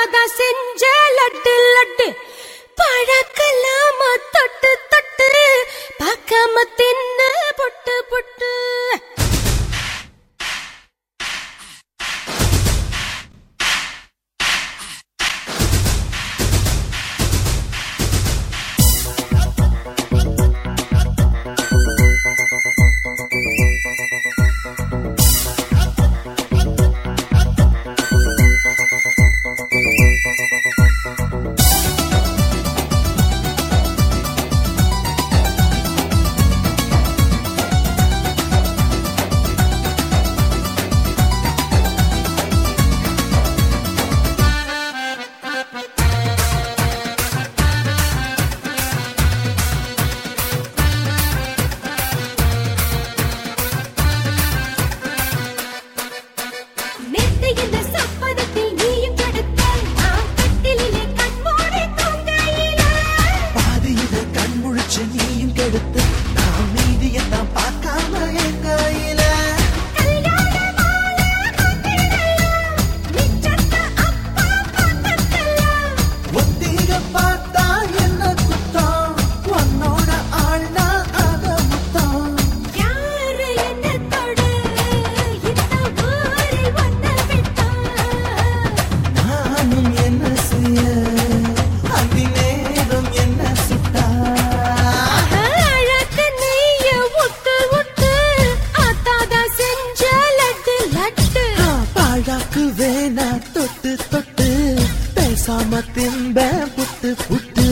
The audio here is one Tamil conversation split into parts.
ஆத்தாதா செஞ்ச லட்டு லட்டு பழக்கலாமா தொட்டு தொட்டு பார்க்காம தின்ன பொட்டு பொட்டு நேத்து இந்த சப்பனத்தில் நீயும் கெடுத்த நான் கட்டிலிலே கண்மூடி தூங்கையில பாதியில கண் முழிச்சு நீயும் கெடுத்து நான் மீதியத்தான் பார்க்காம என் கையில கல்யாண மாலை மாத்திரையெல்லாம் மிச்சத்த அப்பா பார்த்ததெல்லாம் ஒத்திக பார்த்தா என்ன குத்தம் உன்னோட ஆள்னா அத முத்தம் யாரு என்ன தொடு இந்த ஊரில் வந்து விட்டான் நானும் என்ன செய்ய அந்தி நேரம் என்ன சுட்டா அழகு நெய்ய விட்டு விட்டு ஆத்தாதா செஞ்ச லட்டு லட்டு பாழாக்கு வேணா தொட்டு தொட்டு பேசாம திம்ப புட்டு புட்டு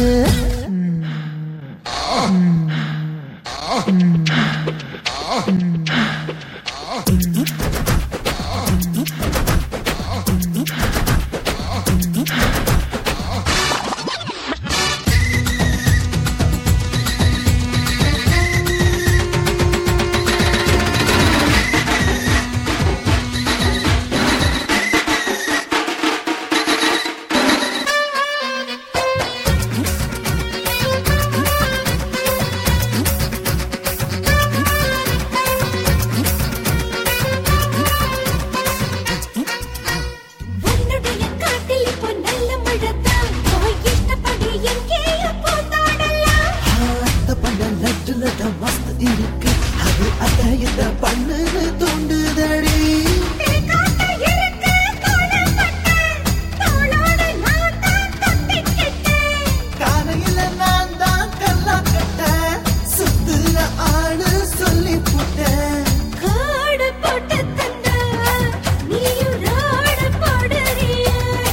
உன்னுடைய காட்டில் இப்போ நல்ல மழைதான் போய் இஷ்டப்படி எங்கேயோ போத்தாடலாம் ஆத்த பண்ண லட்டு லட்ட மஸ்த் இருக்கு அது அத இத பண்ணுது தோண்டுதடி காட்ட இருக்கு தோளப்பட்டு தோளோடு நான் தான் தொட்டிக்கிட்டேன் காலையில நான் தான் கல்லா கட்ட சுத்துற ஆளு சொல்லி புட்டேன் காடு போட்டு தந்தா நீயும் ரோடு போடுறிய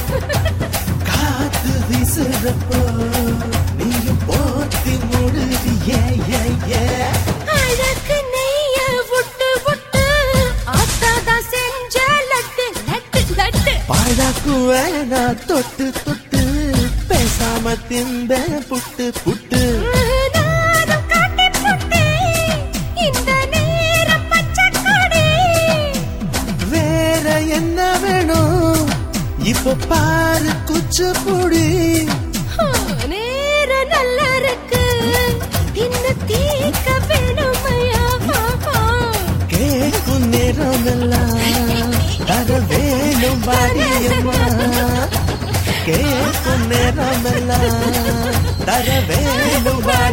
காத்து வீசுறப்போ நீயும் போத்தி முடுதி ஏ ஏ ஏ அழகு நெய்ய விட்டு விட்டு ஆத்தாதா செஞ்ச லட்டு லட்டு லட்டு பாழாக்கு வேணா தொட்டு தொட்டு பேசாம திம்ப புட்டு புட்டு நானும் காட்டி புட்டு இந்த நேரம் பச்சை கொடி வேற என்ன வேணும் இப்ப பாரு குச்சிப்புடி நேரம் நல்லா இருக்கு இன்னும் தீக்க வேணுமையா கேட்கும் நேரம் எல்லாம் தர வேணும் பாரியம்மா கேட்கும் நேரம் எல்லாம் தர வேணும் பாரியம்மா